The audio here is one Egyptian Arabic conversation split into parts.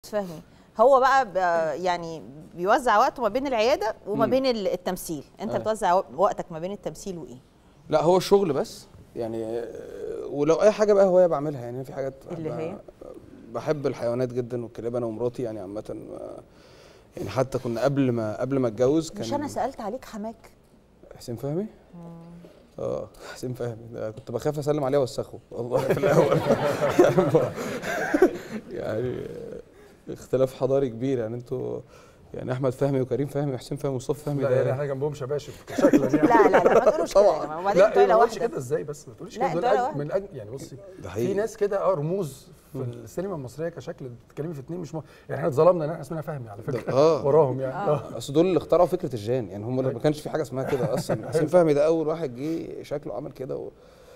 فهمي هو بقى ب- يعني بيوزع وقته ما بين العياده وما مم. بين ال- التمثيل انت آه. بتوزع و- وقتك ما بين التمثيل وايه لا هو الشغل بس يعني آه، ولو اي حاجه بقى هوايه بعملها يعني في حاجات اللي ب- هي؟ بحب الحيوانات جدا والكلاب انا ومراتي يعني عامه آه، يعني حتى كنا قبل ما قبل ما اتجوز كان مش انا سالت عليك حماك حسين فهمي اه حسين فهمي ده كنت بخاف اسلم عليه واوسخه والله في الاول يعني, يعني اختلاف حضاري كبير يعني انتوا يعني احمد فهمي وكريم فهمي وحسين فهمي ومصطفى فهمي لا ده يعني احنا جنبهم شباشب شكلا يعني لا لا لا ما تقولوش كده يا طبعاً. جماعه وبعدين لا انتوا عيله ما تقولش واحده كده ازاي بس ما تقولش لا، كده دول انتوا عيلة أج- واحدة. من أج... يعني بصي ده في حقيقي ناس كده اه رموز في السينما المصريه كشكل بتتكلمي في اتنين مش م... يعني احنا اتظلمنا ان احنا اسمنا فهمي على فكره ده- اه وراهم يعني اه اصل دول اللي اخترعوا فكره الجان يعني هم اللي ما كانش في حاجه اسمها كده اصلا حسين فهمي ده اول واحد جه شكله عمل كده و...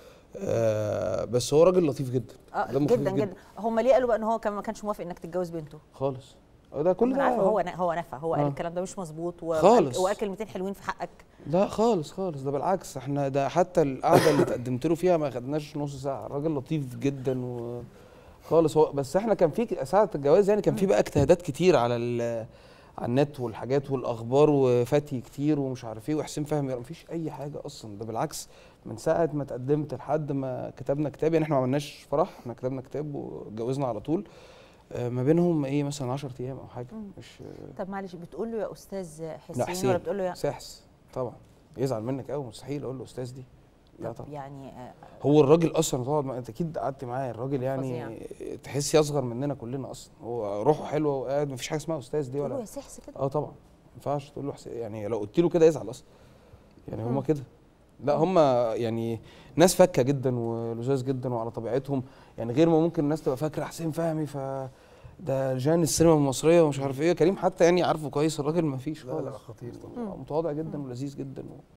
آه بس هو راجل لطيف جدا اه دمه خفيف جدا جدا هم ليه قالوا بقى ان هو كان ما كانش موافق انك تتجوز بنته خالص آه، ده كل انا ده عارفه هو ن- هو نفى هو قال آه. الكلام ده مش مظبوط و- خالص. وقال كلمتين حلوين في حقك لا خالص خالص ده بالعكس احنا ده حتى القعده اللي تقدمت له فيها ما خدناش نص ساعه الراجل لطيف جدا و خالص هو بس احنا كان في ساعه الجواز يعني كان في بقى اجتهادات كتير على ال على النت والحاجات والاخبار وفتي كتير ومش عارف ايه وحسين فهمي مفيش اي حاجه اصلا ده بالعكس من ساعه ما تقدمت لحد ما كتبنا كتاب يعني احنا ما عملناش فرح احنا كتبنا كتاب واتجوزنا على طول آه، ما بينهم ايه مثلا 10 ايام او حاجه مم. مش طب معلش بتقول له يا استاذ لا حسين حسين ولا بتقول له يا سحس طبعا يزعل منك قوي مستحيل اقول له استاذ دي لا طب طبعا يعني آه، هو الراجل اصلا تقعد مع- انت اكيد قعدت معاه الراجل يعني فظيع. تحس يصغر مننا كلنا اصلا هو روحه حلوه وقاعد مفيش حاجه اسمها استاذ دي تقول له ولا يا سحس كده اه طبعا ما ينفعش تقول له حس... يعني لو قلت له كده يزعل اصلا يعني مم. هما كده لا هم يعني ناس فكه جدا ولزاز جدا وعلى طبيعتهم يعني غير ما ممكن الناس تبقى فاكره حسين فهمي ف ده جان السينما المصريه ومش عارف ايه كريم حتى يعني عارفه كويس الراجل ما فيش لا لا خالص خطير طبعا متواضع جدا ولذيذ جدا